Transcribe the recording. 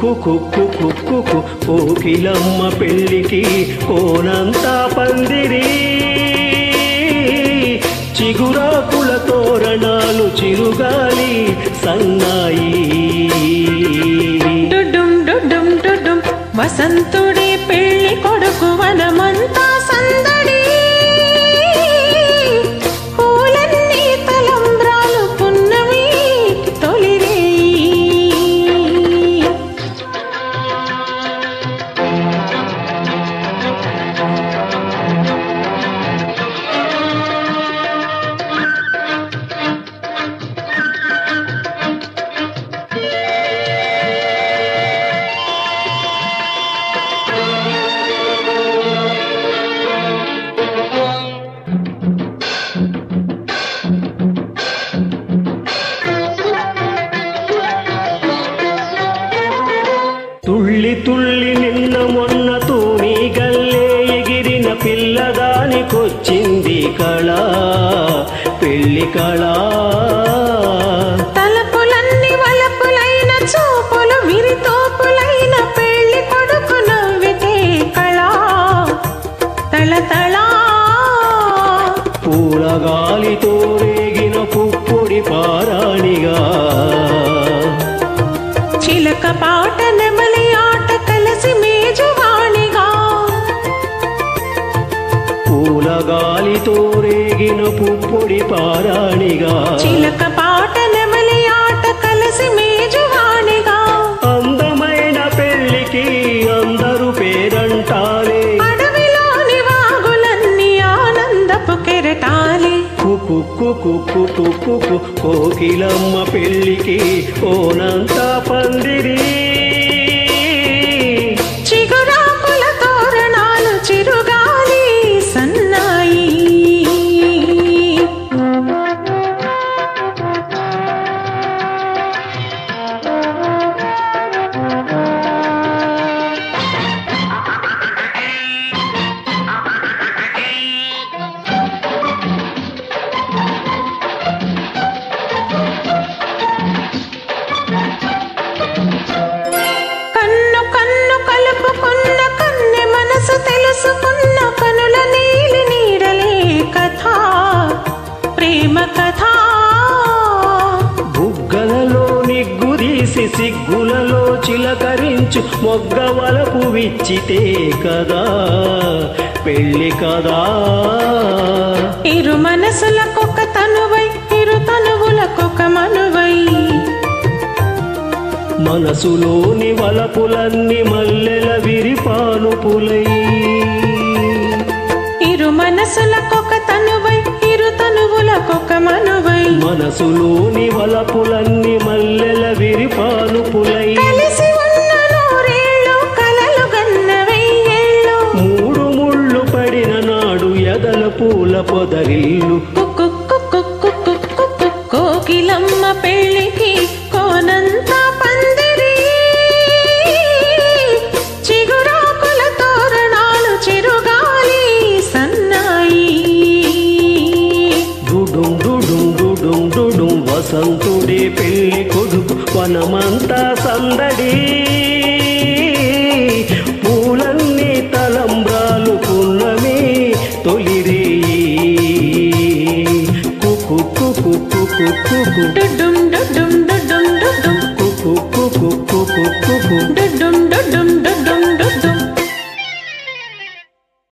కుక్కు కుక్కు కోకిలమ్మ పెళ్ళికి కోనంతా పందిరి చిగురాకుల తోరణాలు చిరుగాలి సన్నాయి డుడుం డుడుం డుడుం వసంతుడి పెళ్లి కొడుకు వనమంతా సందడి పూలన్నీ తలంబ్రాలు పున్నమి తొలిరేయి తుళ్ళి తుళ్ళి నిన్న మొన్న తూమి గల్లే ఎగిరిన పిల్లదానికొచ్చింది కళ పెళ్లి కళ తలపులన్నీ వలపులైన చూపులు విరితోపులైన పెళ్లి కొడుకు నవ్వితే కళ తళతళ పూలగాలితో రేగిన పుప్పొడి పారాణిగా చిలక పాట నెమలి ఆట కలిసి మేజువాణిగా పూలగాలితో రేగిన పుప్పొడి పారాణిగా చిలక పాట నెమలి ఆట కలిసి మేజువాణిగా అందమైన పెళ్లికి అందరూ పేరంటాలే అడవిలోని వాగులన్నీ ఆనందపు కెరటాలి కుక్కు కుక్కు కుక్కు కుక్కు కోకిలమ్మ పెళ్లికి కోనంతా పందిరి చిగురాకుల తోరణాలు చిరుగాలి సన్నాయి కన్ను కన్ను కలుపుకున్న కన్నె మనసు తెలుసుకున్న కనుల నీలి నీడలే కథ ప్రేమ కథ బుగ్గలలో నిగ్గుదీసి సిగ్గులలో చిలకరించు మొగ్గవలపు విచ్చితే కదా పెళ్లి కదా ఇరు మనసులకొక తనువై ఇరు తనువులకొక మనువై మనసులోని వలపులన్నీ మల్లెల విరిపానుపులై ఇరు మనసులకొక తనువై ఇరు తనువులకొక మనువై మనసులోని వలపులన్నీ మల్లెల విరిపానుపులై కలిసి ఉన్న నూరేళ్ళు కలలు గన్న వెయ్యేళ్ళు మూడు ముళ్ళు పడిన నాడు ఎదల పూల పొదరిల్లు కుక్కు కుక్కు కుక్కు కుక్కు కోకిలమ్మ పెళ్ళికి కోనంత పందిరి చిగురాకుల తోరణాలు చిరుగాలి సన్నాయి డుడుం డుడుం డుడుం డుడుం వసంతుడే పెళ్లి కొడుకు వనమంతా సందడి పూలన్నీ తలంబ్రాలు పున్నమి తొలిరి కుకు కుకు కుకు కుకు డుడ్డుం